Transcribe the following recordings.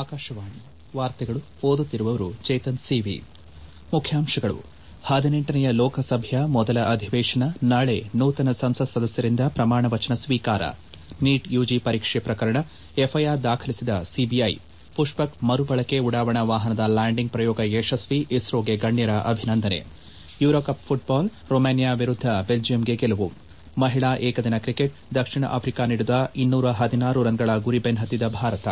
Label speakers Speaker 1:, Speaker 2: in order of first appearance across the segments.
Speaker 1: ಆಕಾಶವಾಣಿ ವಾರ್ತೆಗಳು ಓದುತ್ತಿರುವವರು ಚೇತನ್ ಸಿವಿ ಮುಖ್ಯಾಂಶಗಳು ಹದಿನೆಂಟನೆಯ ಲೋಕಸಭೆಯ ಮೊದಲ ಅಧಿವೇಶನ ನಾಳೆ ನೂತನ ಸಂಸತ್ ಸದಸ್ಯರಿಂದ ಪ್ರಮಾಣ ವಚನ ಸ್ವೀಕಾರ ನೀಟ್ ಯುಜಿ ಪರೀಕ್ಷೆ ಪ್ರಕರಣ ಎಫ್ಐಆರ್ ದಾಖಲಿಸಿದ ಸಿಬಿಐ ಪುಷ್ಪಕ್ ಮರುಬಳಕೆ ಉಡಾವಣಾ ವಾಹನದ ಲ್ಯಾಂಡಿಂಗ್ ಪ್ರಯೋಗ ಯಶಸ್ವಿ ಇಸ್ರೋಗೆ ಗಣ್ಯರ ಅಭಿನಂದನೆ ಯೂರೋಕಪ್ ಫುಟ್ಬಾಲ್ ರೊಮೇನಿಯಾ ವಿರುದ್ದ ಬೆಲ್ಜಿಯಂಗೆ ಗೆಲುವು ಮಹಿಳಾ ಏಕದಿನ ಕ್ರಿಕೆಟ್ ದಕ್ಷಿಣ ಆಫ್ರಿಕಾ ನೀಡಿದ ಇನ್ನೂರ ಹದಿನಾರು ರನ್ಗಳ ಗುರಿ ಬೆನ್ನತ್ತಿದ ಭಾರತ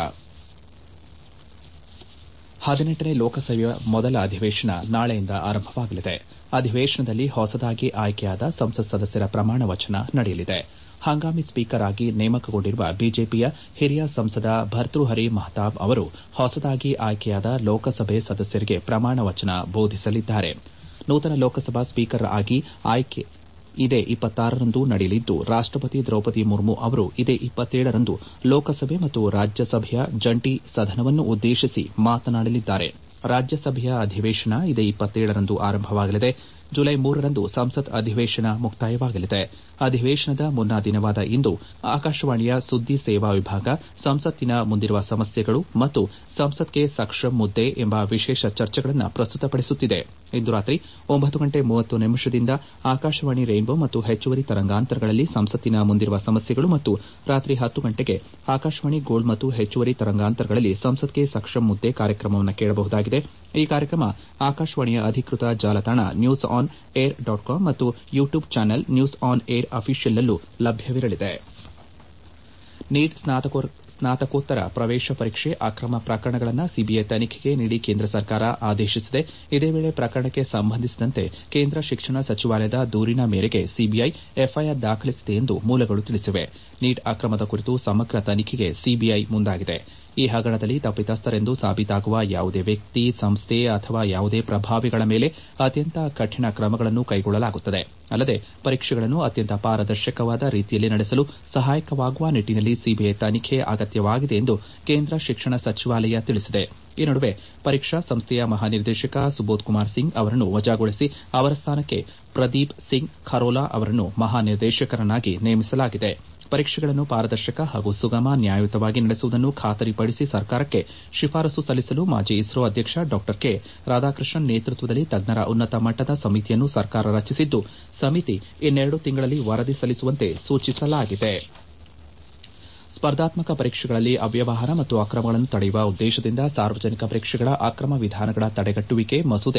Speaker 1: ಹದಿನೆಂಟನೇ ಲೋಕಸಭೆಯ ಮೊದಲ ಅಧಿವೇಶನ ನಾಳೆಯಿಂದ ಆರಂಭವಾಗಲಿದೆ ಅಧಿವೇಶನದಲ್ಲಿ ಹೊಸದಾಗಿ ಆಯ್ಕೆಯಾದ ಸಂಸತ್ ಸದಸ್ಯರ ಪ್ರಮಾಣ ವಚನ ನಡೆಯಲಿದೆ ಹಂಗಾಮಿ ಸ್ಪೀಕರ್ ಆಗಿ ನೇಮಕಗೊಂಡಿರುವ ಬಿಜೆಪಿಯ ಹಿರಿಯ ಸಂಸದ ಭರ್ತೃಹರಿ ಮಹತಾಬ್ ಅವರು ಹೊಸದಾಗಿ ಆಯ್ಕೆಯಾದ ಲೋಕಸಭೆ ಸದಸ್ಯರಿಗೆ ಪ್ರಮಾಣ ವಚನ ಬೋಧಿಸಲಿದ್ದಾರೆ ನೂತನ ಲೋಕಸಭಾ ಸ್ಪೀಕರ್ ಆಗಿ ಆಯ್ಕೆ ಇದೇ ರಂದು ನಡೆಯಲಿದ್ದು ರಾಷ್ಟಪತಿ ದ್ರೌಪದಿ ಮುರ್ಮು ಅವರು ಇದೇ ರಂದು ಲೋಕಸಭೆ ಮತ್ತು ರಾಜ್ಯಸಭೆಯ ಜಂಟಿ ಸದನವನ್ನು ಉದ್ದೇಶಿಸಿ ಮಾತನಾಡಲಿದ್ದಾರೆ ರಾಜ್ಯಸಭೆಯ ಅಧಿವೇಶನ ಇದೇ ರಂದು ಆರಂಭವಾಗಲಿದೆ ಜುಲೈ ಮೂರರಂದು ಸಂಸತ್ ಅಧಿವೇಶನ ಮುಕ್ತಾಯವಾಗಲಿದೆ ಅಧಿವೇಶನದ ಮುನ್ನಾ ದಿನವಾದ ಇಂದು ಆಕಾಶವಾಣಿಯ ಸುದ್ದಿ ಸೇವಾ ವಿಭಾಗ ಸಂಸತ್ತಿನ ಮುಂದಿರುವ ಸಮಸ್ಯೆಗಳು ಮತ್ತು ಸಂಸತ್ಗೆ ಸಕ್ಷಮ್ ಮುದ್ದೆ ಎಂಬ ವಿಶೇಷ ಚರ್ಚೆಗಳನ್ನು ಪ್ರಸ್ತುತಪಡಿಸುತ್ತಿದೆ ಇಂದು ರಾತ್ರಿ ಒಂಬತ್ತು ಗಂಟೆ ಮೂವತ್ತು ನಿಮಿಷದಿಂದ ಆಕಾಶವಾಣಿ ರೈನ್ಬೋ ಮತ್ತು ಹೆಚ್ಚುವರಿ ತರಂಗಾಂತರಗಳಲ್ಲಿ ಸಂಸತ್ತಿನ ಮುಂದಿರುವ ಸಮಸ್ಯೆಗಳು ಮತ್ತು ರಾತ್ರಿ ಹತ್ತು ಗಂಟೆಗೆ ಆಕಾಶವಾಣಿ ಗೋಲ್ಡ್ ಮತ್ತು ಹೆಚ್ಚುವರಿ ತರಂಗಾಂತರಗಳಲ್ಲಿ ಸಂಸತ್ಗೆ ಸಕ್ಷಮ್ ಮುದ್ದೆ ಕಾರ್ಯಕ್ರಮವನ್ನು ಕೇಳಬಹುದಾಗಿದೆ ಈ ಕಾರ್ಯಕ್ರಮ ಆಕಾಶವಾಣಿಯ ಅಧಿಕೃತ ಜಾಲತಾಣ news on air dot com ಮತ್ತು YouTube channel news on air ಅಫಿಷಿಯಲ್ನಲ್ಲೂ ಲಭ್ಯವಿರಲಿದೆ ನೀಟ್ ಸ್ನಾತಕೋತ್ತರ ಪ್ರವೇಶ ಪರೀಕ್ಷೆ ಅಕ್ರಮ ಪ್ರಕರಣಗಳನ್ನು ಸಿಬಿಐ ತನಿಖೆಗೆ ನೀಡಿ ಕೇಂದ್ರ ಸರ್ಕಾರ ಆದೇಶಿಸಿದೆ ಇದೇ ವೇಳೆ ಪ್ರಕರಣಕ್ಕೆ ಸಂಬಂಧಿಸಿದಂತೆ ಕೇಂದ್ರ ಶಿಕ್ಷಣ ಸಚಿವಾಲಯದ ದೂರಿನ ಮೇರೆಗೆ ಸಿಬಿಐ ಎಫ್ಐಆರ್ ದಾಖಲಿಸಿದೆ ಎಂದು ಮೂಲಗಳು ತಿಳಿಸಿವೆ ನೀಟ್ ಅಕ್ರಮದ ಕುರಿತು ಸಮಗ್ರ ತನಿಖೆಗೆ ಸಿಬಿಐ ಮುಂದಾಗಿದೆ ಈ ಹಗರಣದಲ್ಲಿ ತಪ್ಪಿತಸ್ಥರೆಂದು ಸಾಬೀತಾಗುವ ಯಾವುದೇ ವ್ಯಕ್ತಿ ಸಂಸ್ಥೆ ಅಥವಾ ಯಾವುದೇ ಪ್ರಭಾವಿಗಳ ಮೇಲೆ ಅತ್ಯಂತ ಕಠಿಣ ಕ್ರಮಗಳನ್ನು ಕೈಗೊಳ್ಳಲಾಗುತ್ತದೆ ಅಲ್ಲದೆ ಪರೀಕ್ಷೆಗಳನ್ನು ಅತ್ಯಂತ ಪಾರದರ್ಶಕವಾದ ರೀತಿಯಲ್ಲಿ ನಡೆಸಲು ಸಹಾಯಕವಾಗುವ ನಿಟ್ಟಿನಲ್ಲಿ ಸಿಬಿಐ ತನಿಖೆ ಅಗತ್ಯವಾಗಿದೆ ಎಂದು ಕೇಂದ್ರ ಶಿಕ್ಷಣ ಸಚಿವಾಲಯ ತಿಳಿಸಿದೆ ಈ ನಡುವೆ ಪರೀಕ್ಷಾ ಸಂಸ್ಥೆಯ ಮಹಾನಿರ್ದೇಶಕ ಸುಬೋಧ್ ಕುಮಾರ್ ಸಿಂಗ್ ಅವರನ್ನು ವಜಾಗೊಳಿಸಿ ಅವರ ಸ್ಥಾನಕ್ಕೆ ಪ್ರದೀಪ್ ಸಿಂಗ್ ಖರೋಲಾ ಅವರನ್ನು ಮಹಾನಿರ್ದೇಶಕರನ್ನಾಗಿ ನೇಮಿಸಲಾಗಿದೆ ಪರೀಕ್ಷೆಗಳನ್ನು ಪಾರದರ್ಶಕ ಹಾಗೂ ಸುಗಮ ನ್ಯಾಯಯುತವಾಗಿ ನಡೆಸುವುದನ್ನು ಖಾತರಿಪಡಿಸಿ ಸರ್ಕಾರಕ್ಕೆ ಶಿಫಾರಸು ಸಲ್ಲಿಸಲು ಮಾಜಿ ಇಸ್ರೋ ಅಧ್ಯಕ್ಷ ಡಾ ಕೆ ರಾಧಾಕೃಷ್ಣನ್ ನೇತೃತ್ವದಲ್ಲಿ ತಜ್ಞರ ಉನ್ನತ ಮಟ್ಟದ ಸಮಿತಿಯನ್ನು ಸರ್ಕಾರ ರಚಿಸಿದ್ದು ಸಮಿತಿ ಇನ್ನೆರಡು ತಿಂಗಳಲ್ಲಿ ವರದಿ ಸಲ್ಲಿಸುವಂತೆ ಸೂಚಿಸಲಾಗಿದೆ ಸ್ಪರ್ಧಾತ್ಮಕ ಪರೀಕ್ಷೆಗಳಲ್ಲಿ ಅವ್ಯವಹಾರ ಮತ್ತು ಅಕ್ರಮಗಳನ್ನು ತಡೆಯುವ ಉದ್ದೇಶದಿಂದ ಸಾರ್ವಜನಿಕ ಪರೀಕ್ಷೆಗಳ ಅಕ್ರಮ ವಿಧಾನಗಳ ತಡೆಗಟ್ಟುವಿಕೆ ಮಸೂದೆ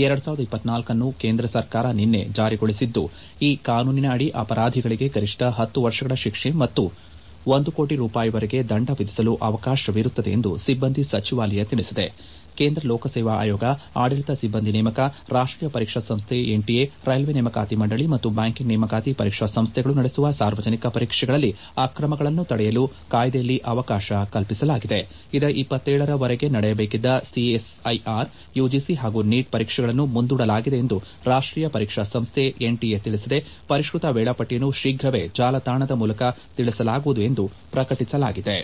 Speaker 1: ಅನ್ನು ಕೇಂದ್ರ ಸರ್ಕಾರ ನಿನ್ನೆ ಜಾರಿಗೊಳಿಸಿದ್ದು ಈ ಕಾನೂನಿನ ಅಡಿ ಅಪರಾಧಿಗಳಿಗೆ ಗರಿಷ್ಠ ಹತ್ತು ವರ್ಷಗಳ ಶಿಕ್ಷೆ ಮತ್ತು ಒಂದು ಕೋಟಿ ರೂಪಾಯಿವರೆಗೆ ದಂಡ ವಿಧಿಸಲು ಅವಕಾಶವಿರುತ್ತದೆ ಎಂದು ಸಿಬ್ಬಂದಿ ಸಚಿವಾಲಯ ತಿಳಿಸಿದೆ ಕೇಂದ್ರ ಲೋಕಸೇವಾ ಆಯೋಗ ಆಡಳಿತ ಸಿಬ್ಬಂದಿ ನೇಮಕ ರಾಷ್ಟೀಯ ಪರೀಕ್ಷಾ ಸಂಸ್ಥೆ ಎನ್ಟಿಎ ರೈಲ್ವೆ ನೇಮಕಾತಿ ಮಂಡಳಿ ಮತ್ತು ಬ್ಯಾಂಕಿಂಗ್ ನೇಮಕಾತಿ ಪರೀಕ್ಷಾ ಸಂಸ್ಥೆಗಳು ನಡೆಸುವ ಸಾರ್ವಜನಿಕ ಪರೀಕ್ಷೆಗಳಲ್ಲಿ ಅಕ್ರಮಗಳನ್ನು ತಡೆಯಲು ಕಾಯ್ದೆಯಲ್ಲಿ ಅವಕಾಶ ಕಲ್ಪಿಸಲಾಗಿದೆ ಇದೇ ರವರೆಗೆ ನಡೆಯಬೇಕಿದ್ದ ಸಿಎಸ್ಐಆರ್ ಯುಜಿಸಿ ಹಾಗೂ ನೀಟ್ ಪರೀಕ್ಷೆಗಳನ್ನು ಮುಂದೂಡಲಾಗಿದೆ ಎಂದು ರಾಷ್ಟೀಯ ಪರೀಕ್ಷಾ ಸಂಸ್ಥೆ ಎನ್ಟಿಎ ತಿಳಿಸಿದೆ ಪರಿಷ್ಕೃತ ವೇಳಾಪಟ್ಟಿಯನ್ನು ಶೀಘ್ರವೇ ಜಾಲತಾಣದ ಮೂಲಕ ತಿಳಿಸಲಾಗುವುದು ಎಂದು ಪ್ರಕಟಿಸಲಾಗಿದೆ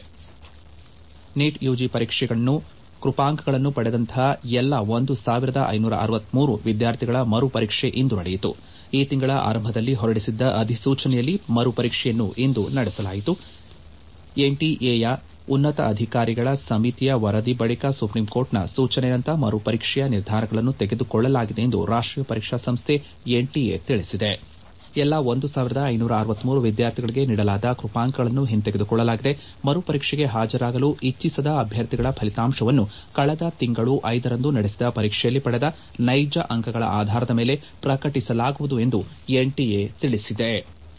Speaker 1: ನೀಟ್ ಯುಜಿ ಪರೀಕ್ಷೆಗಳನ್ನು ಕೃಪಾಂಕಗಳನ್ನು ಪಡೆದಂತಹ ಎಲ್ಲ ಒಂದು ಸಾವಿರದ ಐನೂರ ಅರವತ್ಮೂರು ವಿದ್ಯಾರ್ಥಿಗಳ ಮರು ಪರೀಕ್ಷೆ ಇಂದು ನಡೆಯಿತು ಈ ತಿಂಗಳ ಆರಂಭದಲ್ಲಿ ಹೊರಡಿಸಿದ್ದ ಅಧಿಸೂಚನೆಯಲ್ಲಿ ಮರು ಪರೀಕ್ಷೆಯನ್ನು ಇಂದು ನಡೆಸಲಾಯಿತು ಎನ್ಟಿಎಯ ಉನ್ನತ ಅಧಿಕಾರಿಗಳ ಸಮಿತಿಯ ವರದಿ ಬಳಿಕ ಸುಪ್ರೀಂಕೋರ್ಟ್ನ ಸೂಚನೆಯಂತೆ ಮರು ಪರೀಕ್ಷೆಯ ನಿರ್ಧಾರಗಳನ್ನು ತೆಗೆದುಕೊಳ್ಳಲಾಗಿದೆ ಎಂದು ರಾಷ್ಟೀಯ ಪರೀಕ್ಷಾ ಸಂಸ್ಥೆ ಎನ್ಟಿಎ ತಿಳಿಸಿದೆ ಎಲ್ಲ ಒಂದು ಸಾವಿರದ ಐನೂರ ಅರವತ್ಮೂರು ವಿದ್ಯಾರ್ಥಿಗಳಿಗೆ ನೀಡಲಾದ ಕೃಪಾಂಕಗಳನ್ನು ಹಿಂತೆಗೆದುಕೊಳ್ಳಲಾಗಿದೆ ಮರು ಪರೀಕ್ಷೆಗೆ ಹಾಜರಾಗಲು ಇಚ್ಛಿಸದ ಅಭ್ಯರ್ಥಿಗಳ ಫಲಿತಾಂಶವನ್ನು ಕಳೆದ ತಿಂಗಳು ಐದರಂದು ನಡೆಸಿದ ಪರೀಕ್ಷೆಯಲ್ಲಿ ಪಡೆದ ನೈಜ ಅಂಕಗಳ ಆಧಾರದ ಮೇಲೆ ಪ್ರಕಟಿಸಲಾಗುವುದು ಎಂದು ಎನ್ಟಿಎ ತಿಳಿಸಿದೆ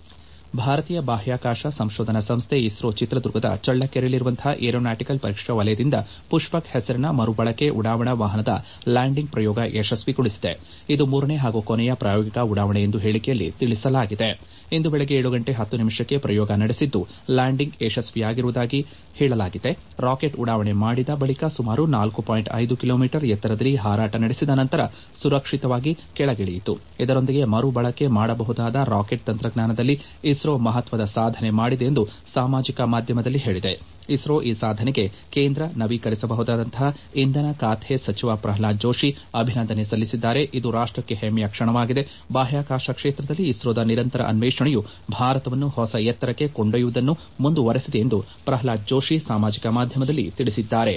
Speaker 1: ಭಾರತೀಯ ಬಾಹ್ಯಾಕಾಶ ಸಂಶೋಧನಾ ಸಂಸ್ಥೆ ಇಸ್ರೋ ಚಿತ್ರದುರ್ಗದ ಚಳ್ಳಕೆರೆಯಲ್ಲಿರುವಂತಹ ಏರೋನಾಟಿಕಲ್ ಪರೀಕ್ಷಾ ವಲಯದಿಂದ ಪುಷ್ಪಕ್ ಹೆಸರಿನ ಮರುಬಳಕೆ ಉಡಾವಣಾ ವಾಹನದ ಲ್ಯಾಂಡಿಂಗ್ ಪ್ರಯೋಗ ಯಶಸ್ವಿಗೊಳಿಸಿದೆ ಇದು ಮೂರನೇ ಹಾಗೂ ಕೊನೆಯ ಪ್ರಾಯೋಗಿಕ ಉಡಾವಣೆ ಎಂದು ಹೇಳಿಕೆಯಲ್ಲಿ ತಿಳಿಸಲಾಗಿದೆ ಇಂದು ಬೆಳಗ್ಗೆ ಏಳು ಗಂಟೆ ಹತ್ತು ನಿಮಿಷಕ್ಕೆ ಪ್ರಯೋಗ ನಡೆಸಿದ್ದು ಲ್ಯಾಂಡಿಂಗ್ ಯಶಸ್ವಿಯಾಗಿರುವುದಾಗಿ ಹೇಳಲಾಗಿದೆ ರಾಕೆಟ್ ಉಡಾವಣೆ ಮಾಡಿದ ಬಳಿಕ ಸುಮಾರು ನಾಲ್ಕು ಪಾಯಿಂಟ್ ಐದು ಕಿಲೋಮೀಟರ್ ಎತ್ತರದಲ್ಲಿ ಹಾರಾಟ ನಡೆಸಿದ ನಂತರ ಸುರಕ್ಷಿತವಾಗಿ ಕೆಳಗಿಳಿಯಿತು ಇದರೊಂದಿಗೆ ಮರುಬಳಕೆ ಮಾಡಬಹುದಾದ ರಾಕೆಟ್ ತಂತ್ರಜ್ಞಾನದಲ್ಲಿ ಇಸ್ರೋ ಮಹತ್ವದ ಸಾಧನೆ ಮಾಡಿದೆ ಎಂದು ಸಾಮಾಜಿಕ ಮಾಧ್ಯಮದಲ್ಲಿ ಹೇಳಿದೆ ಇಸ್ರೋ ಈ ಸಾಧನೆಗೆ ಕೇಂದ್ರ ನವೀಕರಿಸಬಹುದಾದಂತಹ ಇಂಧನ ಖಾತೆ ಸಚಿವ ಪ್ರಹ್ಲಾದ್ ಜೋಶಿ ಅಭಿನಂದನೆ ಸಲ್ಲಿಸಿದ್ದಾರೆ ಇದು ರಾಷ್ಟಕ್ಕೆ ಹೆಮ್ಮೆಯ ಕ್ಷಣವಾಗಿದೆ ಬಾಹ್ಯಾಕಾಶ ಕ್ಷೇತ್ರದಲ್ಲಿ ಇಸ್ರೋದ ನಿರಂತರ ಅನ್ವೇಷಣೆಯು ಭಾರತವನ್ನು ಹೊಸ ಎತ್ತರಕ್ಕೆ ಕೊಂಡೊಯ್ಯುವುದನ್ನು ಮುಂದುವರೆಸಿದೆ ಎಂದು ಪ್ರಹ್ಲಾದ್ ಜೋಶಿ ಸಾಮಾಜಿಕ ಮಾಧ್ಯಮದಲ್ಲಿ ತಿಳಿಸಿದ್ದಾರೆ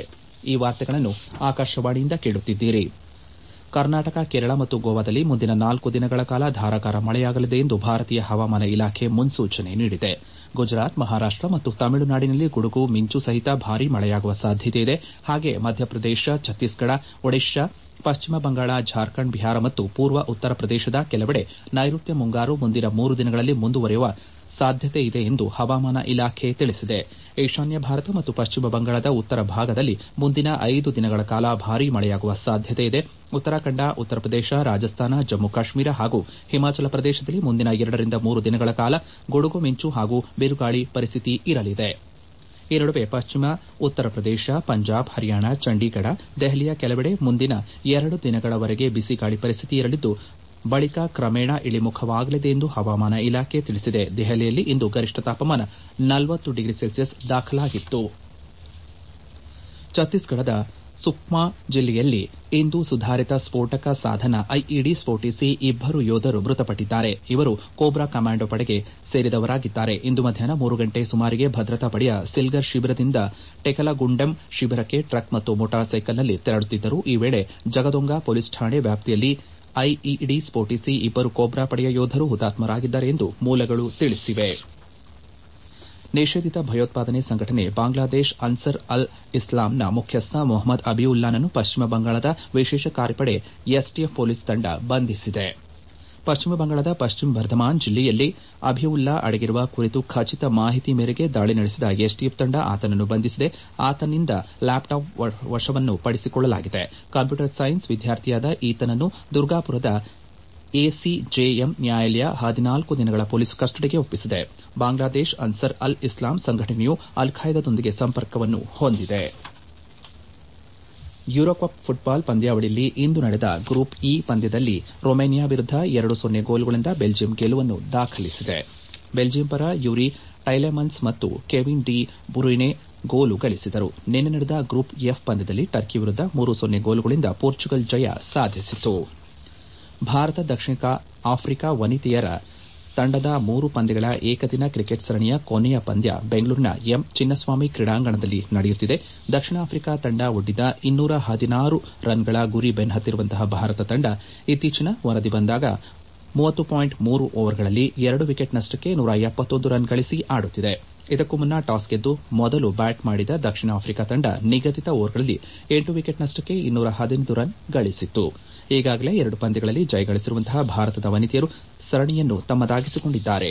Speaker 1: ಈ ವಾರ್ತೆಗಳನ್ನು ಆಕಾಶವಾಣಿಯಿಂದ ಕೇಳುತ್ತಿದ್ದೀರಿ ಕರ್ನಾಟಕ ಕೇರಳ ಮತ್ತು ಗೋವಾದಲ್ಲಿ ಮುಂದಿನ ನಾಲ್ಕು ದಿನಗಳ ಕಾಲ ಧಾರಾಕಾರ ಮಳೆಯಾಗಲಿದೆ ಎಂದು ಭಾರತೀಯ ಹವಾಮಾನ ಇಲಾಖೆ ಮುನ್ಸೂಚನೆ ನೀಡಿದೆ ಗುಜರಾತ್ ಮಹಾರಾಷ್ಟ ಮತ್ತು ತಮಿಳುನಾಡಿನಲ್ಲಿ ಗುಡುಗು ಮಿಂಚು ಸಹಿತ ಭಾರೀ ಮಳೆಯಾಗುವ ಸಾಧ್ಯತೆಯಿದೆ ಹಾಗೆಯೇ ಮಧ್ಯಪ್ರದೇಶ ಛತ್ತೀಸ್ಗಢ ಒಡಿಶಾ ಪಶ್ಚಿಮ ಬಂಗಾಳ ಜಾರ್ಖಂಡ್ ಬಿಹಾರ ಮತ್ತು ಪೂರ್ವ ಉತ್ತರ ಪ್ರದೇಶದ ಕೆಲವೆಡೆ ನೈಋತ್ಯ ಮುಂಗಾರು ಮುಂದಿನ ಮೂರು ದಿನಗಳಲ್ಲಿ ಮುಂದುವರಿಯುವ ಸಾಧ್ಯತೆ ಇದೆ ಎಂದು ಹವಾಮಾನ ಇಲಾಖೆ ತಿಳಿಸಿದೆ ಈಶಾನ್ಯ ಭಾರತ ಮತ್ತು ಪಶ್ಚಿಮ ಬಂಗಾಳದ ಉತ್ತರ ಭಾಗದಲ್ಲಿ ಮುಂದಿನ ಐದು ದಿನಗಳ ಕಾಲ ಭಾರೀ ಮಳೆಯಾಗುವ ಸಾಧ್ಯತೆ ಇದೆ ಉತ್ತರಾಖಂಡ ಉತ್ತರ ಪ್ರದೇಶ ರಾಜಸ್ಥಾನ ಜಮ್ಮು ಕಾಶ್ಮೀರ ಹಾಗೂ ಹಿಮಾಚಲ ಪ್ರದೇಶದಲ್ಲಿ ಮುಂದಿನ ಎರಡರಿಂದ ಮೂರು ದಿನಗಳ ಕಾಲ ಗುಡುಗು ಮಿಂಚು ಹಾಗೂ ಬಿರುಗಾಳಿ ಪರಿಸ್ಥಿತಿ ಇರಲಿದೆ ಈ ನಡುವೆ ಪಶ್ಚಿಮ ಉತ್ತರ ಪ್ರದೇಶ ಪಂಜಾಬ್ ಹರಿಯಾಣ ಚಂಡೀಗಢ ದೆಹಲಿಯ ಕೆಲವೆಡೆ ಮುಂದಿನ ಎರಡು ದಿನಗಳವರೆಗೆ ಬಿಸಿಗಾಳಿ ಪರಿಸ್ಥಿತಿ ಇರಲಿದ್ದು ಬಳಿಕ ಕ್ರಮೇಣ ಇಳಿಮುಖವಾಗಲಿದೆ ಎಂದು ಹವಾಮಾನ ಇಲಾಖೆ ತಿಳಿಸಿದೆ ದೆಹಲಿಯಲ್ಲಿ ಇಂದು ಗರಿಷ್ಠ ತಾಪಮಾನ ನಲವತ್ತು ಡಿಗ್ರಿ ಸೆಲ್ಸಿಯಸ್ ದಾಖಲಾಗಿತ್ತು ಛತ್ತೀಸ್ಗಢದ ಸುಕ್ಮಾ ಜಿಲ್ಲೆಯಲ್ಲಿ ಇಂದು ಸುಧಾರಿತ ಸ್ಫೋಟಕ ಸಾಧನ ಐಇಡಿ ಸ್ಫೋಟಿಸಿ ಇಬ್ಬರು ಯೋಧರು ಮೃತಪಟ್ಟಿದ್ದಾರೆ ಇವರು ಕೋಬ್ರಾ ಕಮಾಂಡೋ ಪಡೆಗೆ ಸೇರಿದವರಾಗಿದ್ದಾರೆ ಇಂದು ಮಧ್ಯಾಹ್ನ ಮೂರು ಗಂಟೆ ಸುಮಾರಿಗೆ ಭದ್ರತಾ ಪಡೆಯ ಸಿಲ್ಗರ್ ಶಿಬಿರದಿಂದ ಟೆಕಲಗುಂಡೆಂ ಶಿಬಿರಕ್ಕೆ ಟ್ರಕ್ ಮತ್ತು ಮೋಟಾರ್ ಸೈಕಲ್ನಲ್ಲಿ ತೆರಳುತ್ತಿದ್ದರು ಈ ವೇಳೆ ಜಗದೊಂಗ ಪೊಲೀಸ್ ಠಾಣೆ ವ್ಯಾಪ್ತಿಯಲ್ಲಿ ಐಇಡಿ ಸ್ಫೋಟಿಸಿ ಇಬ್ಬರು ಕೋಬ್ರಾ ಪಡೆಯ ಯೋಧರು ಹುತಾತ್ಮರಾಗಿದ್ದಾರೆ ಎಂದು ಮೂಲಗಳು ತಿಳಿಸಿವೆ ನಿಷೇಧಿತ ಭಯೋತ್ಪಾದನೆ ಸಂಘಟನೆ ಬಾಂಗ್ಲಾದೇಶ್ ಅನ್ಸರ್ ಅಲ್ ಇಸ್ಲಾಂನ ಮುಖ್ಯಸ್ಥ ಮೊಹಮ್ಮದ್ ಅಬಿಯುಲ್ಲಾನನ್ನು ಪಶ್ಚಿಮ ಬಂಗಾಳದ ವಿಶೇಷ ಕಾರ್ಯಪಡೆ ಎಸ್ಟಿಎಫ್ ಪೊಲೀಸ್ ತಂಡ ಬಂಧಿಸಿದೆ ಪಶ್ಚಿಮ ಬಂಗಾಳದ ಪಶ್ಚಿಮ ಬರ್ಧಮಾನ್ ಜಿಲ್ಲೆಯಲ್ಲಿ ಅಬಿಯುಲ್ಲಾ ಅಡಗಿರುವ ಕುರಿತು ಖಚಿತ ಮಾಹಿತಿ ಮೇರೆಗೆ ದಾಳಿ ನಡೆಸಿದ ಎಸ್ಟಿಎಫ್ ತಂಡ ಆತನನ್ನು ಬಂಧಿಸಿದೆ ಆತನಿಂದ ಲ್ಯಾಪ್ಟಾಪ್ ವಶವನ್ನು ಪಡಿಸಿಕೊಳ್ಳಲಾಗಿದೆ ಕಂಪ್ಯೂಟರ್ ಸೈನ್ಸ್ ವಿದ್ಯಾರ್ಥಿಯಾದ ಈತನನ್ನು ದುರ್ಗಾಪುರದ ಎಸಿಜೆಎಂ ನ್ಯಾಯಾಲಯ ಹದಿನಾಲ್ಕು ದಿನಗಳ ಪೊಲೀಸ್ ಕಸ್ಟಡಿಗೆ ಒಪ್ಪಿಸಿದೆ ಬಾಂಗ್ಲಾದೇಶ್ ಅನ್ಸರ್ ಅಲ್ ಇಸ್ಲಾಂ ಸಂಘಟನೆಯು ಅಲ್ ಖೈದಾದೊಂದಿಗೆ ಸಂಪರ್ಕವನ್ನು ಹೊಂದಿದೆ ಯೂರೋಕಪ್ ಫುಟ್ಬಾಲ್ ಪಂದ್ಯಾವಳಿಯಲ್ಲಿ ಇಂದು ನಡೆದ ಗ್ರೂಪ್ ಇ ಪಂದ್ಯದಲ್ಲಿ ರೊಮೇನಿಯಾ ವಿರುದ್ದ ಎರಡು ಸೊನ್ನೆ ಗೋಲುಗಳಿಂದ ಬೆಲ್ಜಿಯಂ ಗೆಲುವನ್ನು ದಾಖಲಿಸಿದೆ ಬೆಲ್ಜಿಯಂ ಪರ ಯೂರಿ ಟೈಲೆಮನ್ಸ್ ಮತ್ತು ಕೆವಿನ್ ಡಿ ಬುರುಯ್ನೆ ಗೋಲು ಗಳಿಸಿದರು ನಿನ್ನೆ ನಡೆದ ಗ್ರೂಪ್ ಎಫ್ ಪಂದ್ಯದಲ್ಲಿ ಟರ್ಕಿ ವಿರುದ್ದ ಮೂರು ಸೊನ್ನೆ ಗೋಲುಗಳಿಂದ ಪೋರ್ಚುಗಲ್ ಜಯ ಸಾಧಿಸಿತು ಭಾರತ ದಕ್ಷಿಣ ಆಫ್ರಿಕಾ ವನಿತೆಯರ ತಂಡದ ಮೂರು ಪಂದ್ಯಗಳ ಏಕದಿನ ಕ್ರಿಕೆಟ್ ಸರಣಿಯ ಕೊನೆಯ ಪಂದ್ಯ ಬೆಂಗಳೂರಿನ ಎಂ ಚಿನ್ನಸ್ವಾಮಿ ಕ್ರೀಡಾಂಗಣದಲ್ಲಿ ನಡೆಯುತ್ತಿದೆ ದಕ್ಷಿಣ ಆಫ್ರಿಕಾ ತಂಡ ಒಡ್ಡಿದ ಇನ್ನೂರ ಹದಿನಾರು ರನ್ಗಳ ಗುರಿ ಬೆನ್ನತ್ತಿರುವಂತಹ ಭಾರತ ತಂಡ ಇತ್ತೀಚಿನ ವರದಿ ಬಂದಾಗ ಮೂವತ್ತು ಪಾಯಿಂಟ್ ಮೂರು ಓವರ್ಗಳಲ್ಲಿ ಎರಡು ವಿಕೆಟ್ ನಷ್ಟಕ್ಕೆ ನೂರ ಎಪ್ಪತ್ತೊಂದು ರನ್ ಗಳಿಸಿ ಆಡುತ್ತಿದೆ ಇದಕ್ಕೂ ಮುನ್ನ ಟಾಸ್ ಗೆದ್ದು ಮೊದಲು ಬ್ಯಾಟ್ ಮಾಡಿದ ದಕ್ಷಿಣ ಆಫ್ರಿಕಾ ತಂಡ ನಿಗದಿತ ಓವರ್ಗಳಲ್ಲಿ ಎಂಟು ವಿಕೆಟ್ ನಷ್ಟಕ್ಕೆ ಇನ್ನೂರ ಹದಿನೈದು ರನ್ ಗಳಿಸಿತ್ತು ಈಗಾಗಲೇ ಎರಡು ಪಂದ್ಯಗಳಲ್ಲಿ ಜಯಗಳಿಸಿರುವಂತಹ ಭಾರತದ ವನಿತೆಯರು ಸರಣಿಯನ್ನು ತಮ್ಮದಾಗಿಸಿಕೊಂಡಿದ್ದಾರೆ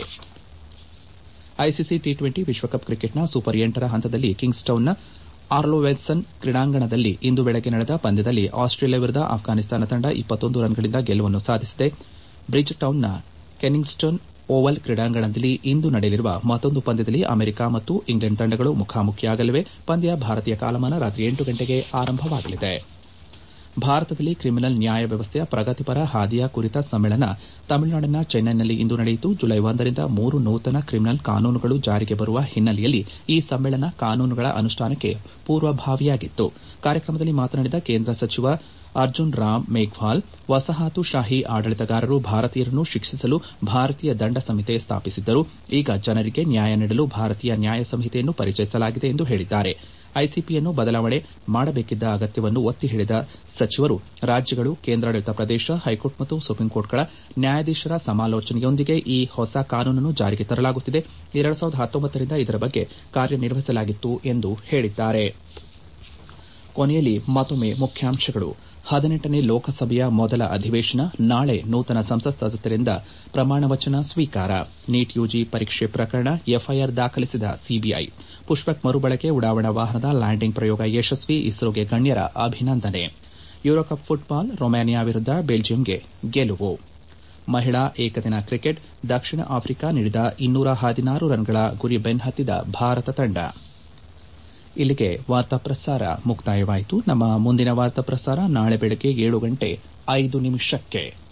Speaker 1: ಐಸಿಸಿ ಟಿ ಟ್ವೆಂಟಿ ವಿಶ್ವಕಪ್ ಕ್ರಿಕೆಟ್ನ ಸೂಪರ್ ಎಂಟರ ಹಂತದಲ್ಲಿ ಕಿಂಗ್ಸ್ಟೌನ್ನ ಆರ್ಲೋವೆನ್ಸನ್ ಕ್ರೀಡಾಂಗಣದಲ್ಲಿ ಇಂದು ಬೆಳಗ್ಗೆ ನಡೆದ ಪಂದ್ಯದಲ್ಲಿ ಆಸ್ಟ್ರೇಲಿಯಾ ವಿರುದ್ದ ಅಫ್ಘಾನಿಸ್ತಾನ ತಂಡ ಇಪ್ಪತ್ತೊಂದು ರನ್ಗಳಿಂದ ಗೆಲುವನ್ನು ಸಾಧಿಸಿದೆ ಬ್ರಿಡ್ಜ್ ಟೌನ್ನ ಕೆನಿಂಗ್ಸ್ಟನ್ ಓವಲ್ ಕ್ರೀಡಾಂಗಣದಲ್ಲಿ ಇಂದು ನಡೆಯಲಿರುವ ಮತ್ತೊಂದು ಪಂದ್ಯದಲ್ಲಿ ಅಮೆರಿಕ ಮತ್ತು ಇಂಗ್ಲೆಂಡ್ ತಂಡಗಳು ಮುಖಾಮುಖಿಯಾಗಲಿವೆ ಪಂದ್ಯ ಭಾರತೀಯ ಕಾಲಮಾನ ರಾತ್ರಿ ಎಂಟು ಗಂಟೆಗೆ ಆರಂಭವಾಗಲಿದೆ ಭಾರತದಲ್ಲಿ ಕ್ರಿಮಿನಲ್ ನ್ಯಾಯ ವ್ಯವಸ್ಥೆಯ ಪ್ರಗತಿಪರ ಹಾದಿಯ ಕುರಿತ ಸಮ್ಮೇಳನ ತಮಿಳುನಾಡಿನ ಚೆನ್ನೈನಲ್ಲಿ ಇಂದು ನಡೆಯಿತು ಜುಲೈ ಒಂದರಿಂದ ಮೂರು ನೂತನ ಕ್ರಿಮಿನಲ್ ಕಾನೂನುಗಳು ಜಾರಿಗೆ ಬರುವ ಹಿನ್ನೆಲೆಯಲ್ಲಿ ಈ ಸಮ್ಮೇಳನ ಕಾನೂನುಗಳ ಅನುಷ್ಠಾನಕ್ಕೆ ಪೂರ್ವಭಾವಿಯಾಗಿತ್ತು ಕಾರ್ಯಕ್ರಮದಲ್ಲಿ ಮಾತನಾಡಿದ ಕೇಂದ್ರ ಸಚಿವ ಅರ್ಜುನ್ ರಾಮ್ ಮೇಘ್ವಾಲ್ ವಸಾಹತುಶಾಹಿ ಆಡಳಿತಗಾರರು ಭಾರತೀಯರನ್ನು ಶಿಕ್ಷಿಸಲು ಭಾರತೀಯ ದಂಡ ಸಂಹಿತೆ ಸ್ಥಾಪಿಸಿದ್ದರು ಈಗ ಜನರಿಗೆ ನ್ಯಾಯ ನೀಡಲು ಭಾರತೀಯ ನ್ಯಾಯ ಸಂಹಿತೆಯನ್ನು ಪರಿಚಯಿಸಲಾಗಿದೆ ಎಂದು ಹೇಳಿದ್ದಾರೆ ಐಸಿಪಿಯನ್ನು ಬದಲಾವಣೆ ಮಾಡಬೇಕಿದ್ದ ಅಗತ್ಯವನ್ನು ಒತ್ತಿ ಹೇಳಿದ ಸಚಿವರು ರಾಜ್ಯಗಳು ಕೇಂದ್ರಾಡಳಿತ ಪ್ರದೇಶ ಹೈಕೋರ್ಟ್ ಮತ್ತು ಸುಪ್ರೀಂಕೋರ್ಟ್ಗಳ ನ್ಯಾಯಾಧೀಶರ ಸಮಾಲೋಚನೆಯೊಂದಿಗೆ ಈ ಹೊಸ ಕಾನೂನನ್ನು ಜಾರಿಗೆ ತರಲಾಗುತ್ತಿದೆ ಎರಡು ಸಾವಿರದ ಹತ್ತೊಂಬತ್ತರಿಂದ ಇದರ ಬಗ್ಗೆ ಕಾರ್ಯನಿರ್ವಹಿಸಲಾಗಿತ್ತು ಎಂದು ಹೇಳಿದ್ದಾರೆ ಕೊನೆಯಲ್ಲಿ ಮತ್ತೊಮ್ಮೆ ಮುಖ್ಯಾಂಶಗಳು ಹದಿನೆಂಟನೇ ಲೋಕಸಭೆಯ ಮೊದಲ ಅಧಿವೇಶನ ನಾಳೆ ನೂತನ ಸಂಸತ್ ಸದಸ್ಯರಿಂದ ಪ್ರಮಾಣ ವಚನ ಸ್ವೀಕಾರ ನೀಟ್ ಯುಜಿ ಪರೀಕ್ಷೆ ಪ್ರಕರಣ ಎಫ್ಐಆರ್ ದಾಖಲಿಸಿದ ಸಿಬಿಐ ಪುಷ್ಪಕ್ ಮರುಬಳಕೆ ಉಡಾವಣಾ ವಾಹನದ ಲ್ಯಾಂಡಿಂಗ್ ಪ್ರಯೋಗ ಯಶಸ್ವಿ ಇಸ್ರೋಗೆ ಗಣ್ಯರ ಅಭಿನಂದನೆ ಯೂರೋಕಪ್ ಫುಟ್ಬಾಲ್ ರೊಮೇನಿಯಾ ವಿರುದ್ದ ಬೆಲ್ಜಿಯಂಗೆ ಗೆಲುವು ಮಹಿಳಾ ಏಕದಿನ ಕ್ರಿಕೆಟ್ ದಕ್ಷಿಣ ಆಫ್ರಿಕಾ ನೀಡಿದ ಇನ್ನೂರ ಹದಿನಾರು ರನ್ಗಳ ಗುರಿ ಬೆನ್ನತ್ತಿದ ಭಾರತ ತಂಡ ಇಲ್ಲಿಗೆ ವಾರ್ತಾ ಪ್ರಸಾರ ಮುಕ್ತಾಯವಾಯಿತು ನಮ್ಮ ಮುಂದಿನ ವಾರ್ತಾ ಪ್ರಸಾರ ನಾಳೆ ಬೆಳಗ್ಗೆ ಏಳು ಗಂಟೆ ಐದು ನಿಮಿಷಕ್ಕೆ